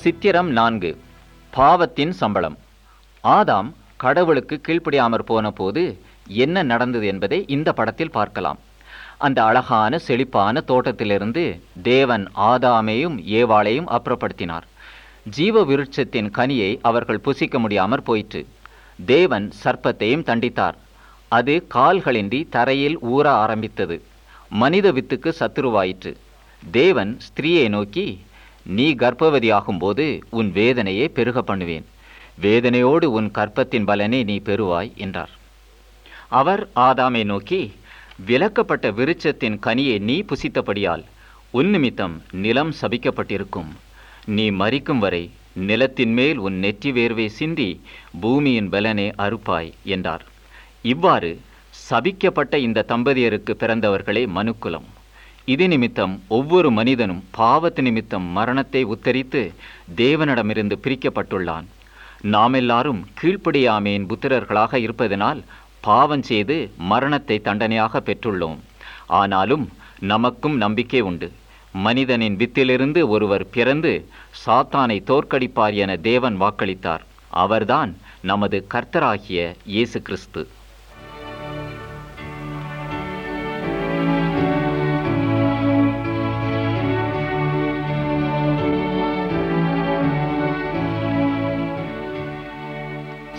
சித்திரம் நான்கு பாவத்தின் சம்பளம் ஆதாம் கடவுளுக்கு கீழ்ப்படியாமற் போன போது என்ன நடந்தது என்பதை இந்த படத்தில் பார்க்கலாம் அந்த அழகான செழிப்பான தோட்டத்திலிருந்து தேவன் ஆதாமையும் ஏவாளையும் அப்புறப்படுத்தினார் ஜீவ விருட்சத்தின் கனியை அவர்கள் புசிக்க முடியாமற் போயிற்று தேவன் சர்ப்பத்தையும் தண்டித்தார் அது கால்களின்றி தரையில் ஊற ஆரம்பித்தது மனித வித்துக்கு சத்துருவாயிற்று தேவன் ஸ்திரீயை நோக்கி நீ கர்ப்பவதியாகும்போது உன் வேதனையை பெருக பண்ணுவேன் வேதனையோடு உன் கற்பத்தின் பலனை நீ பெறுவாய் என்றார் அவர் ஆதாமை நோக்கி விலக்கப்பட்ட விருட்சத்தின் கனியை நீ புசித்தபடியால் உன் நிமித்தம் நிலம் சபிக்கப்பட்டிருக்கும் நீ மரிக்கும் வரை நிலத்தின் மேல் உன் நெற்றி வேர்வை சிந்தி பூமியின் பலனை அறுப்பாய் என்றார் இவ்வாறு சபிக்கப்பட்ட இந்த தம்பதியருக்கு பிறந்தவர்களே மனுக்குலம் இது நிமித்தம் ஒவ்வொரு மனிதனும் பாவத்து நிமித்தம் மரணத்தை உத்தரித்து தேவனிடமிருந்து பிரிக்கப்பட்டுள்ளான் நாமெல்லாரும் கீழ்ப்படியாமேன் புத்திரர்களாக இருப்பதனால் பாவம் செய்து மரணத்தை தண்டனையாக பெற்றுள்ளோம் ஆனாலும் நமக்கும் நம்பிக்கை உண்டு மனிதனின் வித்திலிருந்து ஒருவர் பிறந்து சாத்தானை தோற்கடிப்பார் என தேவன் வாக்களித்தார் அவர்தான் நமது கர்த்தராகிய இயேசு கிறிஸ்து